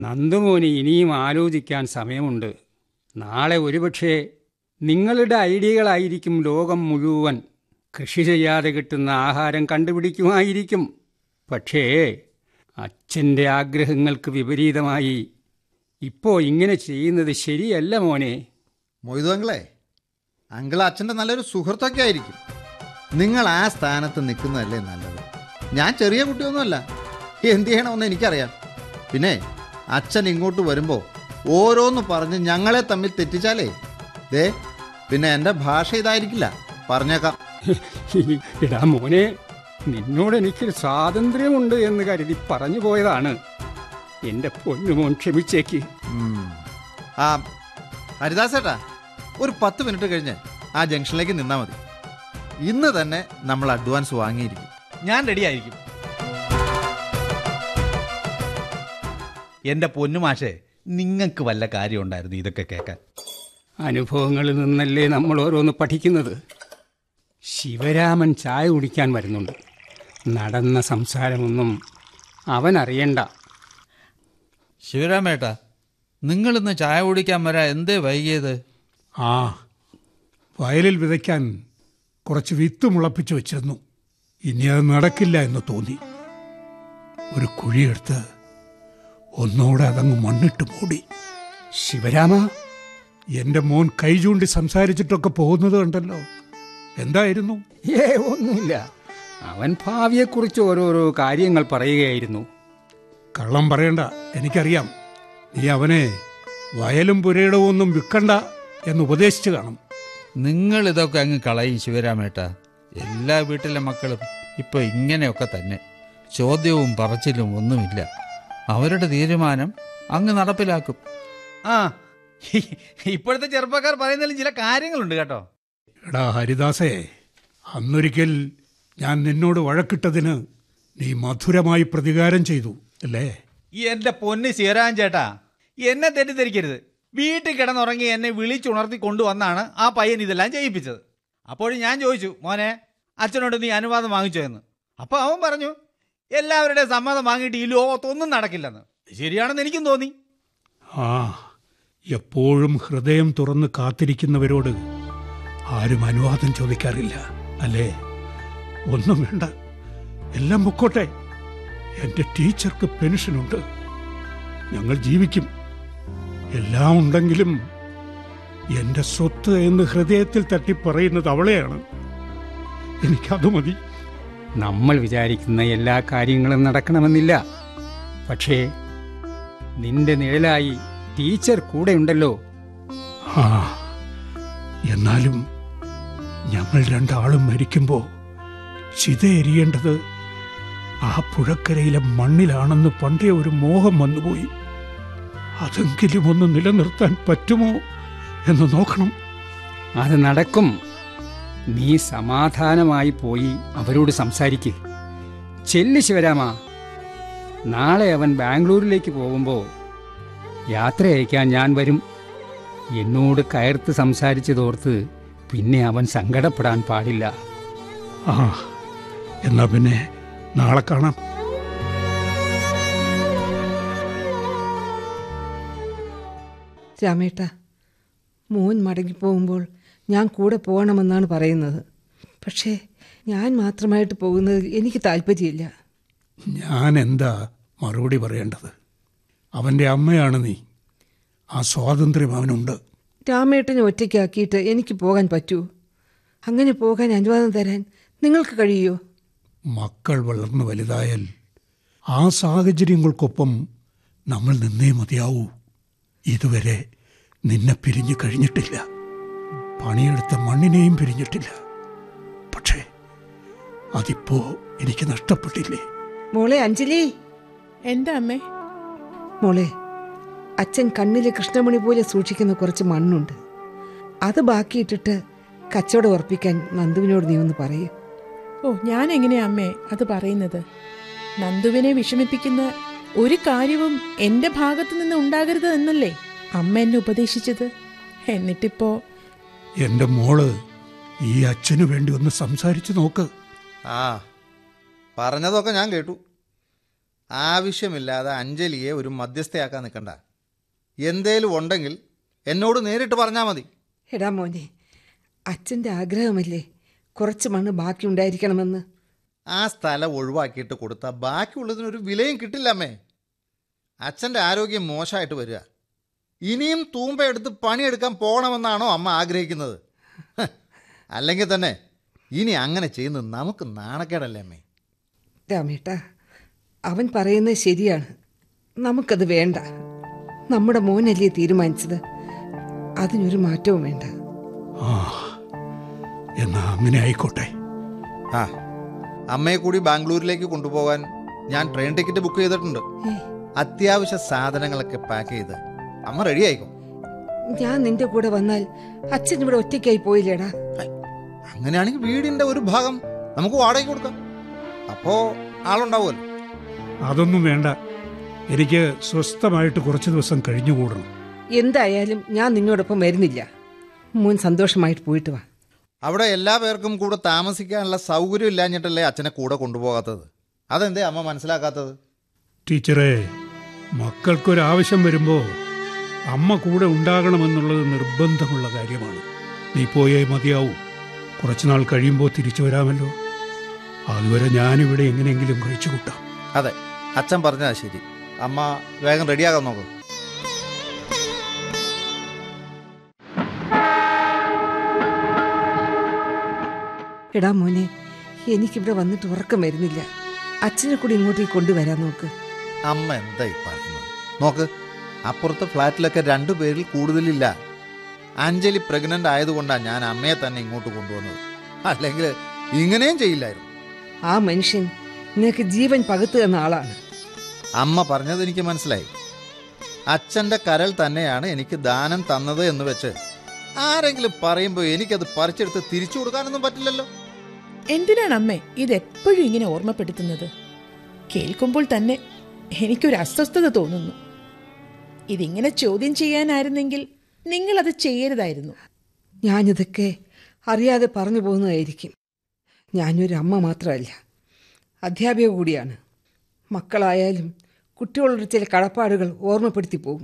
നന്ദുമോന് ഇനിയും ആലോചിക്കാൻ സമയമുണ്ട് നാളെ ഒരുപക്ഷെ നിങ്ങളുടെ ഐഡിയകളായിരിക്കും ലോകം മുഴുവൻ കൃഷി ചെയ്യാതെ കിട്ടുന്ന ആഹാരം കണ്ടുപിടിക്കുമായിരിക്കും പക്ഷേ അച്ഛൻ്റെ ആഗ്രഹങ്ങൾക്ക് വിപരീതമായി ഇപ്പോൾ ഇങ്ങനെ ചെയ്യുന്നത് ശരിയല്ല മോനെ മൊയ്തു അങ്കിളെ അങ്കിൾ അച്ഛൻ്റെ നല്ലൊരു സുഹൃത്തൊക്കെ ആയിരിക്കും നിങ്ങൾ ആ സ്ഥാനത്ത് നിൽക്കുന്നതല്ലേ നല്ലത് ഞാൻ ചെറിയ കുട്ടിയൊന്നുമല്ല എന്ത് ചെയ്യണമെന്ന് എനിക്കറിയാം പിന്നെ അച്ഛൻ ഇങ്ങോട്ട് വരുമ്പോൾ ഓരോന്ന് പറഞ്ഞ് ഞങ്ങളെ തമ്മിൽ തെറ്റിച്ചാലേ ദേ പിന്നെ എൻ്റെ ഭാഷ ഇതായിരിക്കില്ല പറഞ്ഞേക്കാം എടാ മോനെ നിന്നോട് എനിക്കൊരു സ്വാതന്ത്ര്യമുണ്ട് എന്ന് കരുതി പറഞ്ഞു പോയതാണ് എൻ്റെ പൊന്നുമോൻ ക്ഷമിച്ചേക്ക് ഉം. ആ ഹരിദാസേട്ടാ ഒരു പത്ത് മിനിറ്റ് കഴിഞ്ഞ് ആ ജംഗ്ഷനിലേക്ക് നിന്നാൽ മതി ഇന്ന് തന്നെ നമ്മൾ അഡ്വാൻസ് വാങ്ങിയിരിക്കും ഞാൻ റെഡി ആയിരിക്കും എന്റെ പൊന്നുമാഷേ നിങ്ങൾക്ക് വല്ല കാര്യം ഉണ്ടായിരുന്നു ഇതൊക്കെ കേൾക്കാൻ അനുഭവങ്ങളിൽ നിന്നല്ലേ നമ്മൾ ഓരോന്ന് പഠിക്കുന്നത് ശിവരാമൻ ചായ കുടിക്കാൻ വരുന്നുണ്ട് നടന്ന സംസാരമൊന്നും അവൻ അറിയണ്ട ശിവരാമേട്ടാ നിങ്ങളിന്ന് ചായ കുടിക്കാൻ വരാ എന്തേ വൈകിയത് ആ വയലിൽ വിതയ്ക്കാൻ കുറച്ച് വിത്ത് മുളപ്പിച്ചു വെച്ചിരുന്നു ഇനി അത് നടക്കില്ല എന്ന് തോന്നി ഒരു കുഴിയെടുത്ത് ഒന്നോടെ അതങ്ങ് മണ്ണിട്ട് മൂടി ശിവരാമ എന്റെ മോൻ കൈ ചൂണ്ടി സംസാരിച്ചിട്ടൊക്കെ പോകുന്നത് കണ്ടല്ലോ എന്തായിരുന്നു ഏ ഒന്നുമില്ല അവൻ ഭാവിയെക്കുറിച്ച് ഓരോരോ കാര്യങ്ങൾ പറയുകയായിരുന്നു കള്ളം പറയണ്ട എനിക്കറിയാം നീ അവനെ വയലും പുരയിടവും ഒന്നും വിൽക്കണ്ട എന്ന് ഉപദേശിച്ചു കാണും നിങ്ങൾ ഇതൊക്കെ അങ്ങ് കളയും ശിവരാമേട്ടാ എല്ലാ വീട്ടിലെ മക്കളും ഇപ്പൊ ഇങ്ങനെയൊക്കെ തന്നെ ചോദ്യവും പറച്ചിലും ഒന്നുമില്ല അവരുടെ തീരുമാനം അങ്ങ് നടപ്പിലാക്കും ആ ഇപ്പോഴത്തെ ചെറുപ്പക്കാർ പറയുന്നതിലും ചില കാര്യങ്ങളുണ്ട് കേട്ടോ എടാ ഹരിദാസേ അന്നൊരിക്കൽ ഞാൻ നിന്നോട് വഴക്കിട്ടതിന് നീ മധുരമായി പ്രതികാരം ചെയ്തു അല്ലേ ഈ എന്റെ പൊന്ന് ശിവരാജൻ ചേട്ടാ എന്നെ തെറ്റിദ്ധരിക്കരുത് വീട്ടിൽ കിടന്നുറങ്ങി എന്നെ വിളിച്ചുണർത്തി കൊണ്ടുവന്നാണ് ആ പയ്യൻ ഇതെല്ലാം ചെയ്യിപ്പിച്ചത് അപ്പോൾ ഞാൻ ചോദിച്ചു മോനെ അച്ഛനോട് നീ അനുവാദം വാങ്ങിച്ചോ എന്ന് അപ്പോൾ അവൻ പറഞ്ഞു എല്ലാവരുടെയും സമ്മതം വാങ്ങിയിട്ട് ഈ ലോകത്തൊന്നും നടക്കില്ലെന്ന് ശരിയാണെന്ന് എനിക്കും തോന്നി ആ എപ്പോഴും ഹൃദയം തുറന്ന് കാത്തിരിക്കുന്നവരോട് ആരും അനുവാദം ചോദിക്കാറില്ല അല്ലേ ഒന്നും വേണ്ട എല്ലാം പൊക്കോട്ടെ എന്റെ ടീച്ചർക്ക് പെൻഷനുണ്ട് ഞങ്ങൾ ജീവിക്കും എല്ലാം ഉണ്ടെങ്കിലും എന്റെ സ്വത്ത് എന്ന് ഹൃദയത്തിൽ തട്ടി പറയുന്നത് അവളെയാണ് എനിക്കത് മതി നമ്മൾ വിചാരിക്കുന്ന എല്ലാ കാര്യങ്ങളും നടക്കണമെന്നില്ല പക്ഷേ നിന്റെ നിഴലായി ടീച്ചർ കൂടെയുണ്ടല്ലോ ആ എന്നാലും ഞങ്ങൾ രണ്ടാളും മരിക്കുമ്പോ ചിത എരിയേണ്ടത് ആ പുഴക്കരയിലെ മണ്ണിലാണെന്ന് പണ്ടേ ഒരു മോഹം വന്നുപോയി അതെങ്കിലും ഒന്ന് നിലനിർത്താൻ പറ്റുമോ എന്ന് നോക്കണം അത് നടക്കും നീ സമാധാനമായി പോയി അവരോട് സംസാരിക്ക് ചെല്ല് ശിവരാമ നാളെ അവൻ ബാംഗ്ലൂരിലേക്ക് പോകുമ്പോൾ യാത്ര അയക്കാൻ ഞാൻ വരും എന്നോട് കയർത്ത് സംസാരിച്ചതോർത്ത് പിന്നെ അവൻ സങ്കടപ്പെടാൻ പാടില്ല ആ എന്നാ പിന്നെ നാളെ കാണാം രാമേട്ട മോൻ മടങ്ങിപ്പോകുമ്പോൾ ഞാൻ കൂടെ പോകണമെന്നാണ് പറയുന്നത് പക്ഷേ ഞാൻ മാത്രമായിട്ട് പോകുന്നത് എനിക്ക് താല്പര്യമില്ല ഞാൻ എന്താ മറുപടി പറയേണ്ടത് അവന്റെ അമ്മയാണ് നീ ആ സ്വാതന്ത്ര്യം അവനുണ്ട് രാമേട്ടനെ ഒറ്റയ്ക്കാക്കിയിട്ട് എനിക്ക് പോകാൻ പറ്റുമോ അങ്ങനെ പോകാൻ അനുവാദം തരാൻ നിങ്ങൾക്ക് കഴിയുമോ മക്കൾ വളർന്നു വലുതായാൽ ആ സാഹചര്യങ്ങൾക്കൊപ്പം നമ്മൾ നിന്നേ മതിയാവൂ ഇതുവരെ നിന്നെ പിരിഞ്ഞു കഴിഞ്ഞിട്ടില്ല പണിയെടുത്ത മണ്ണിനെയും പിരിഞ്ഞിട്ടില്ല പക്ഷേ അതിപ്പോ എനിക്ക് നഷ്ടപ്പെട്ടില്ലേ മോളെ അഞ്ജലി എന്താ അമ്മേ മോളെ അച്ഛൻ കണ്ണിലെ കൃഷ്ണമണി പോലെ സൂക്ഷിക്കുന്ന കുറച്ച് മണ്ണുണ്ട് അത് ബാക്കിയിട്ടിട്ട് കച്ചവടം ഉറപ്പിക്കാൻ നന്ദുവിനോട് നീ ഒന്ന് പറയൂ ഓ ഞാൻ എങ്ങനെയാ അമ്മേ അത് പറയുന്നത് നന്ദുവിനെ വിഷമിപ്പിക്കുന്ന ഒരു കാര്യവും എന്റെ ഭാഗത്തു നിന്ന് ഉണ്ടാകരുത് എന്നല്ലേ അമ്മ എന്നെ ഉപദേശിച്ചത് എന്നിട്ടിപ്പോ എന്റെ മോള് ഈ അച്ഛനു വേണ്ടി ഒന്ന് സംസാരിച്ചു നോക്ക് ആ പറഞ്ഞതൊക്കെ ഞാൻ കേട്ടു ആവശ്യമില്ലാതെ അഞ്ജലിയെ ഒരു മധ്യസ്ഥയാക്കാൻ നിൽക്കണ്ട എന്തേലും ഉണ്ടെങ്കിൽ എന്നോട് നേരിട്ട് പറഞ്ഞാൽ മതി എടാ മോനെ അച്ഛൻ്റെ ആഗ്രഹമല്ലേ കുറച്ച് മണ്ണ് ബാക്കി ഉണ്ടായിരിക്കണമെന്ന് ആ സ്ഥലം ഒഴിവാക്കിയിട്ട് കൊടുത്താൽ ബാക്കിയുള്ളതിനൊരു വിലയും കിട്ടില്ലമ്മേ അച്ഛൻ്റെ ആരോഗ്യം മോശമായിട്ട് വരിക ഇനിയും തൂമ്പ എടുത്ത് പണിയെടുക്കാൻ പോകണമെന്നാണോ അമ്മ ആഗ്രഹിക്കുന്നത് ഹ്, അല്ലെങ്കിൽ തന്നെ ഇനി അങ്ങനെ ചെയ്യുന്നത് നമുക്ക് നാണക്കേടല്ലേ അമ്മേ രാമേട്ട അവൻ പറയുന്നത് ശരിയാണ് നമുക്കത് വേണ്ട നമ്മുടെ മോനല്ലേ തീരുമാനിച്ചത് അതിനൊരു മാറ്റവും വേണ്ട ആ എന്നാ അങ്ങനെ ആയിക്കോട്ടെ ആ അമ്മയെ കൂടി ബാംഗ്ലൂരിലേക്ക് കൊണ്ടുപോകാൻ ഞാൻ ട്രെയിൻ ടിക്കറ്റ് ബുക്ക് ചെയ്തിട്ടുണ്ട് ഏ, അത്യാവശ്യ സാധനങ്ങളൊക്കെ പാക്ക് ചെയ്ത് അമ്മ റെഡി ആയിക്കോ ഞാൻ നിന്റെ കൂടെ വന്നാൽ അച്ഛൻ ഇവിടെ ഒറ്റയ്ക്കായി പോയില്ലേടാ അങ്ങനെയാണെങ്കിൽ വീടിന്റെ ഒരു ഭാഗം നമുക്ക് വാടകയ്ക്ക് കൊടുക്കാം അപ്പോ ആളുണ്ടാവുമല്ലോ അതൊന്നും വേണ്ട എനിക്ക് സ്വസ്ഥമായിട്ട് കുറച്ച് ദിവസം കഴിഞ്ഞുകൂടണം എന്തായാലും ഞാൻ നിന്നോടൊപ്പം വരുന്നില്ല മോൻ സന്തോഷമായിട്ട് പോയിട്ട് വാ അവിടെ എല്ലാ പേർക്കും കൂടെ താമസിക്കാനുള്ള സൗകര്യം ഇല്ലാഞ്ഞിട്ടല്ലേ അച്ഛനെ കൂടെ കൊണ്ടുപോകാത്തത് അതെന്തേ അമ്മ മനസ്സിലാക്കാത്തത് ടീച്ചറെ മക്കൾക്കൊരാവശ്യം വരുമ്പോൾ അമ്മ കൂടെ ഉണ്ടാകണമെന്നുള്ളത് നിർബന്ധമുള്ള കാര്യമാണ് നീ പോയേ മതിയാവൂ കുറച്ചുനാൾ കഴിയുമ്പോൾ തിരിച്ചു വരാമല്ലോ അതുവരെ ഞാനിവിടെ എങ്ങനെയെങ്കിലും കഴിച്ചു കൂട്ടാം അതെ അച്ഛൻ പറഞ്ഞതാ ശരി അമ്മ വേഗം റെഡിയാകാൻ നോക്കും എടാ മോനെ എനിക്കിവിടെ വന്നിട്ട് ഉറക്കം വരുന്നില്ല അച്ഛനെ കൂടി ഇങ്ങോട്ടേക്ക് കൊണ്ടുവരാൻ നോക്ക് അമ്മ എന്താ ഈ പറയുന്നത് നോക്ക് അപ്പുറത്തെ ഫ്ലാറ്റിലൊക്കെ രണ്ടു പേരിൽ കൂടുതലില്ല അഞ്ജലി പ്രഗ്നന്റ് ആയതുകൊണ്ടാണ് ഞാൻ അമ്മയെ തന്നെ ഇങ്ങോട്ട് കൊണ്ടുവന്നത് അല്ലെങ്കിൽ ഇങ്ങനെയും ചെയ്യില്ലായിരുന്നു ആ മനുഷ്യൻ നിനക്ക് ജീവൻ പകുത്തു തന്ന ആളാണ് അമ്മ പറഞ്ഞത് എനിക്ക് മനസ്സിലായി അച്ഛന്റെ കരൾ തന്നെയാണ് എനിക്ക് ദാനം തന്നത് എന്ന് വെച്ച് ആരെങ്കിലും പറയുമ്പോൾ എനിക്കത് പറിച്ചെടുത്ത് തിരിച്ചു കൊടുക്കാനൊന്നും പറ്റില്ലല്ലോ എന്തിനാണ് അമ്മേ ഇതെപ്പോഴും ഇങ്ങനെ ഓർമ്മപ്പെടുത്തുന്നത് കേൾക്കുമ്പോൾ തന്നെ എനിക്കൊരു അസ്വസ്ഥത തോന്നുന്നു ഇതിങ്ങനെ ചോദ്യം ചെയ്യാനായിരുന്നെങ്കിൽ നിങ്ങളത് ചെയ്യരുതായിരുന്നു ഞാനിതൊക്കെ അറിയാതെ പറഞ്ഞു പോകുന്നതായിരിക്കും ഞാനൊരു അമ്മ മാത്രമല്ല അധ്യാപിക കൂടിയാണ് മക്കളായാലും കുട്ടികളോട് ചില കടപ്പാടുകൾ ഓർമ്മപ്പെടുത്തി പോകും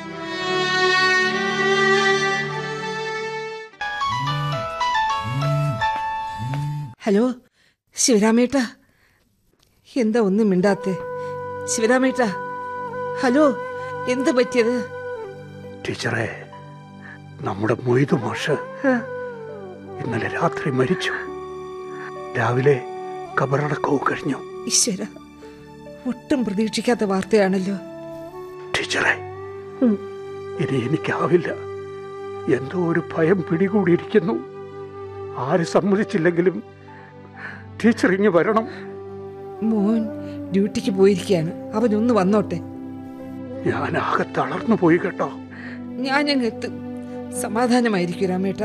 ഹലോ ശിവരാമേട്ട എന്താ ഒന്നും മിണ്ടാത്തെ ശിവരാമേട്ട ഹലോ എന്ത് പറ്റിയത് ടീച്ചറെ നമ്മുടെ മൊയ്തു മാഷ് ആ, ഇന്നലെ രാത്രി മരിച്ചു രാവിലെ കബറടക്കവും കഴിഞ്ഞു ഈശ്വര ഒട്ടും പ്രതീക്ഷിക്കാത്ത വാർത്തയാണല്ലോ ടീച്ചറെ ഉം. ഇനി എനിക്കാവില്ല എന്തോ ഒരു ഭയം പിടികൂടിയിരിക്കുന്നു ആര് സമ്മതിച്ചില്ലെങ്കിലും ടീച്ചർ ഇങ്ങ് വരണം മോൻ ഡ്യൂട്ടിക്ക് പോയിരിക്കുകയാണ് അവനൊന്ന് വന്നോട്ടെ ഞാൻ ആകെ തളർന്നു പോയി കേട്ടോ ഞാൻ അങ്ങ് എത്തും സമാധാനമായിരിക്കും രാമേട്ട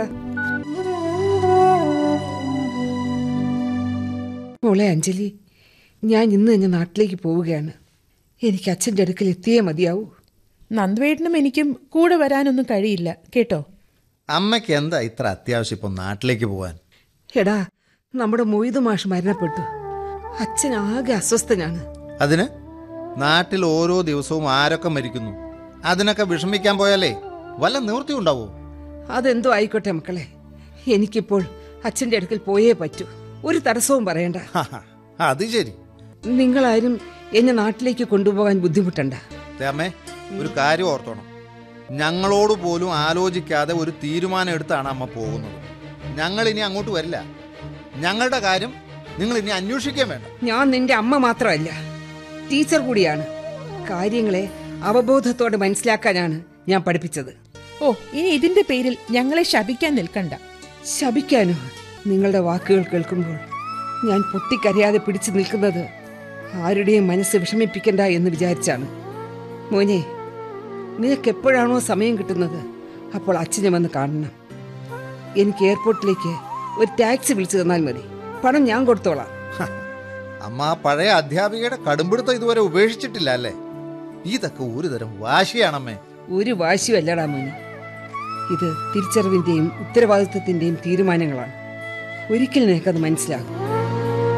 മോളെ അഞ്ജലി ഞാൻ ഇന്ന് തന്നെ നാട്ടിലേക്ക് പോവുകയാണ് എനിക്ക് അച്ഛൻ്റെ അടുക്കൽ എത്തിയേ മതിയാവൂ നന്ദുവേട്ടനും എനിക്കും കൂടെ വരാനൊന്നും കഴിയില്ല കേട്ടോ അമ്മയ്ക്ക് എന്താ ഇത്ര അത്യാവശ്യം ഇപ്പം നാട്ടിലേക്ക് പോകാൻ എടാ നമ്മുടെ മൊയ്തു മാഷ് മരണപ്പെട്ടു അച്ഛൻ ആകെ അസ്വസ്ഥനാണ് അതിന് നാട്ടിൽ ഓരോ ദിവസവും ആരൊക്കെ മരിക്കുന്നു അതിനൊക്കെ വിഷമിക്കാൻ പോയാലേ വല്ല നിവൃത്തി ഉണ്ടാവോ അതെന്തോ ആയിക്കോട്ടെ മക്കളെ എനിക്കിപ്പോൾ അച്ഛൻ്റെ അടുക്കൽ പോയേ പറ്റൂ ഒരു തടസ്സവും പറയണ്ട അത് ശരി നിങ്ങളാരും എന്നെ നാട്ടിലേക്ക് കൊണ്ടുപോകാൻ ബുദ്ധിമുട്ടണ്ട അമ്മേ ഒരു കാര്യം ഓർത്തോണം ഞങ്ങളോട് പോലും ആലോചിക്കാതെ ഒരു തീരുമാനം എടുത്താണ് അമ്മ പോകുന്നത് ഞങ്ങൾ ഇനി അങ്ങോട്ട് വരില്ല ഞങ്ങളുടെ കാര്യം നിങ്ങൾ ഇനി അന്വേഷിക്കാൻ വേണ്ട ഞാൻ നിന്റെ അമ്മ മാത്രമല്ല ടീച്ചർ കൂടിയാണ് കാര്യങ്ങളെ അവബോധത്തോടെ മനസ്സിലാക്കാനാണ് ഞാൻ പഠിപ്പിച്ചത് ഓ ഇനി ഇതിന്റെ പേരിൽ ഞങ്ങളെ ശപിക്കാൻ നിൽക്കണ്ട ശപിക്കാനോ നിങ്ങളുടെ വാക്കുകൾ കേൾക്കുമ്പോൾ ഞാൻ പൊട്ടിക്കരയാതെ പിടിച്ചു നിൽക്കുന്നത് ആരുടെയും മനസ്സ് വിഷമിപ്പിക്കണ്ട എന്ന് വിചാരിച്ചാണ് മോനെ നിനക്ക് എപ്പോഴാണോ സമയം കിട്ടുന്നത് അപ്പോൾ അച്ഛനെ വന്ന് കാണണം എനിക്ക് എയർപോർട്ടിലേക്ക് ഒരു ടാക്സി വിളിച്ചു തന്നാൽ മതി പണം ഞാൻ കൊടുത്തോളാം ഹ, അമ്മ ആ പഴയ അധ്യാപികയുടെ കടുംപിടുത്തം ഇതുവരെ ഉപേക്ഷിച്ചിട്ടില്ല അല്ലേ ഇതൊക്കെ ഒരു തരം വാശിയാണമ്മേ ഒരു വാശിയും അല്ലടാ മോനെ ഇത് തിരിച്ചറിവിന്റെയും ഉത്തരവാദിത്വത്തിന്റെയും തീരുമാനങ്ങളാണ് ഒരിക്കൽ നിനക്കത് മനസ്സിലാകും